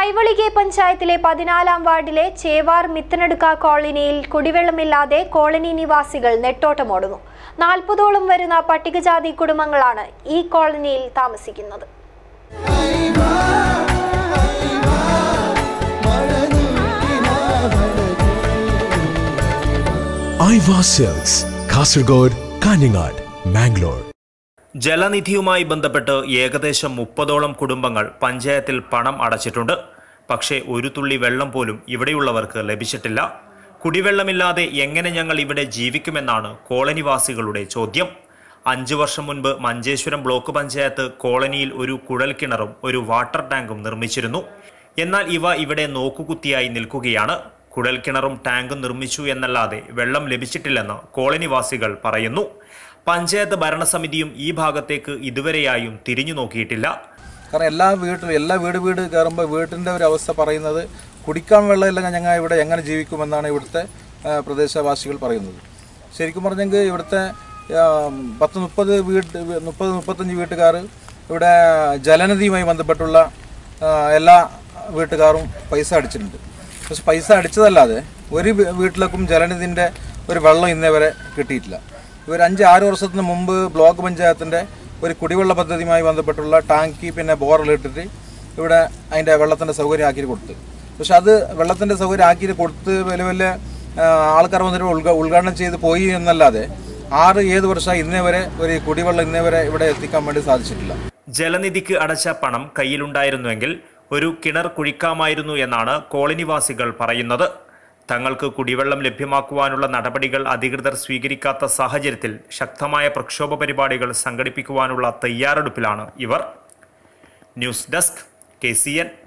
കൈവളികെ പഞ്ചായത്തിലെ പതിനാലാം വാർഡിലെ ചേവാർ മിത്തനടുക്ക കോളനിയിൽ കുടിവെള്ളമില്ലാതെ കോളനി നിവാസികൾ നെട്ടോട്ടമോടുന്നു നാൽപ്പതോളം വരുന്ന പട്ടികജാതി കുടുംബങ്ങളാണ് ഈ കോളനിയിൽ താമസിക്കുന്നത് ഐവ സെൽസ് കാസർഗോഡ് കാഞ്ഞങ്ങാട് മാംഗ്ലൂർ ജലനിധിയുമായി ബന്ധപ്പെട്ട് ഏകദേശം മുപ്പതോളം കുടുംബങ്ങൾ പഞ്ചായത്തിൽ പണം അടച്ചിട്ടുണ്ട് പക്ഷേ ഒരു തുള്ളി വെള്ളം പോലും ഇവിടെയുള്ളവർക്ക് ലഭിച്ചിട്ടില്ല കുടിവെള്ളമില്ലാതെ എങ്ങനെ ഞങ്ങൾ ഇവിടെ ജീവിക്കുമെന്നാണ് കോളനിവാസികളുടെ ചോദ്യം അഞ്ചു വർഷം മുൻപ് മഞ്ചേശ്വരം ബ്ലോക്ക് പഞ്ചായത്ത് കോളനിയിൽ ഒരു കുഴൽക്കിണറും ഒരു വാട്ടർ ടാങ്കും നിർമ്മിച്ചിരുന്നു എന്നാൽ ഇവ ഇവിടെ നോക്കുകുത്തിയായി നിൽക്കുകയാണ് കുഴൽക്കിണറും ടാങ്കും നിർമ്മിച്ചു എന്നല്ലാതെ വെള്ളം ലഭിച്ചിട്ടില്ലെന്ന് കോളനിവാസികൾ പറയുന്നു പഞ്ചായത്ത് ഭരണസമിതിയും ഈ ഭാഗത്തേക്ക് ഇതുവരെയായും തിരിഞ്ഞു നോക്കിയിട്ടില്ല കാരണം എല്ലാ വീട്ടിലും എല്ലാ വീട് വീട് കയറുമ്പോൾ വീട്ടിൻ്റെ ഒരു അവസ്ഥ പറയുന്നത് കുടിക്കാൻ വെള്ളമില്ലെങ്കിൽ ഞങ്ങൾ ഇവിടെ എങ്ങനെ ജീവിക്കുമെന്നാണ് ഇവിടുത്തെ ആ, പ്രദേശവാസികൾ പറയുന്നത് ശരിക്കും പറഞ്ഞെങ്കിൽ ഇവിടുത്തെ ആ, പത്ത് മുപ്പത് വീട്ട് മുപ്പത് മുപ്പത്തഞ്ച് വീട്ടുകാർ ഇവിടെ ജലനിധിയുമായി ബന്ധപ്പെട്ടുള്ള ആ, എല്ലാ വീട്ടുകാരും പൈസ അടിച്ചിട്ടുണ്ട് പക്ഷെ പൈസ അടിച്ചതല്ലാതെ ഒരു വീ- വീട്ടിലേക്കും ജലനിധിൻ്റെ ഒരു വെള്ളം ഇന്നേ വരെ കിട്ടിയിട്ടില്ല ഇവർ അഞ്ച് ആറ് വർഷത്തിന് മുമ്പ് ബ്ലോക്ക് പഞ്ചായത്തിൻ്റെ ഒരു കുടിവെള്ള പദ്ധതിയുമായി ബന്ധപ്പെട്ടുള്ള ടാങ്കി പിന്നെ ബോറലിട്ടിട്ട് ഇവിടെ അതിൻ്റെ വെള്ളത്തിൻ്റെ സൗകര്യം ആക്കി കൊടുത്ത് പക്ഷെ അത് വെള്ളത്തിൻ്റെ സൗകര്യം ആക്കി കൊടുത്ത് വലിയ വലിയ ആ, ആൾക്കാർ വന്നിട്ട് ഉദ്ഘ ഉദ്ഘാടനം ചെയ്ത് പോയി എന്നല്ലാതെ ആറ് ഏത് വർഷം ഇന്നേ വരെ ഒരു കുടിവെള്ളം ഇന്നേ വരെ ഇവിടെ എത്തിക്കാൻ വേണ്ടി സാധിച്ചിട്ടില്ല ജലനിധിക്ക് അടച്ച പണം കയ്യിലുണ്ടായിരുന്നുവെങ്കിൽ ഒരു കിണർ കുഴിക്കാമായിരുന്നു എന്നാണ് കോളനിവാസികൾ പറയുന്നത് തങ്ങൾക്ക് കുടിവെള്ളം ലഭ്യമാക്കുവാനുള്ള നടപടികൾ അധികൃതർ സ്വീകരിക്കാത്ത സാഹചര്യത്തിൽ ശക്തമായ പ്രക്ഷോഭ പരിപാടികൾ സംഘടിപ്പിക്കുവാനുള്ള തയ്യാറെടുപ്പിലാണ് ഇവർ ന്യൂസ് ഡെസ്ക് കെ